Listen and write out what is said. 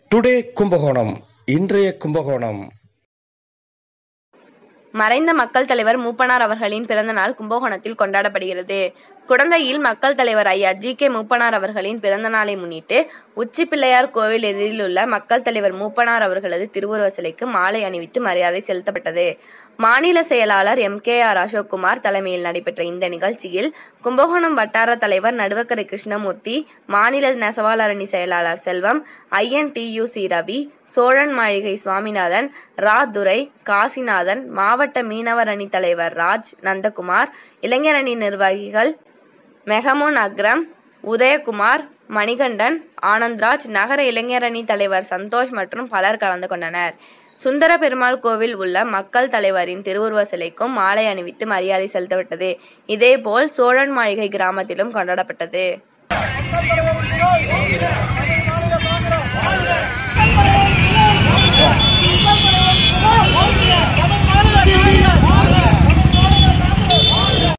today Kumbakonam இன்றைய கும்பகோணம் மறைந்த மக்கள் தலைவர் மூப்பனார் அவர்களின் பிறந்த நாள் கும்பகோணத்தில் கொண்டாடப்படுகிறது குடந்தையில் மக்கள் தலைவர் ஐயா ஜி கே மூப்பனார் அவர்களின் பிறந்த நாளை முன்னிட்டு உச்சி பிள்ளையார் கோவில் எதிரில் உள்ள மக்கள் தலைவர் மூப்பனார் அவர்களது திருவுருவ சிலைக்கு மாலை அணிவித்து மரியாதை செலுத்தப்பட்டது மாநில செயலாளர் எம் கே ஆர் அசோக்குமார் தலைமையில் நடைபெற்ற இந்த நிகழ்ச்சியில் கும்பகோணம் வட்டார தலைவர் நடுவக்கரை கிருஷ்ணமூர்த்தி மாநில நெசவாளர் அணி செயலாளர் Selvam I N T U C Ravi Cholan மாளிகை சுவாமிநாதன் ரா துரை காசிநாதன் மாவட்ட மீனவர் அணி தலைவர் ராஜ் நந்தகுமார் இளைஞர் அணி நிர்வாகிகள் மெஹமுன் அக்ரம் உதயகுமார் மணிகண்டன் ஆனந்த்ராஜ் நகர இளைஞரணி தலைவர் சந்தோஷ் மற்றும் பலர் கலந்து கொண்டனர் சுந்தர பெருமாள் கோவில் உள்ள மக்கள் தலைவரின் திருவுருவ சிலைக்கும் மாலை அணிவித்து மரியாதை செலுத்தப்பட்டது இதேபோல் சோழன் மாளிகை கிராமத்திலும் கொண்டாடப்பட்டது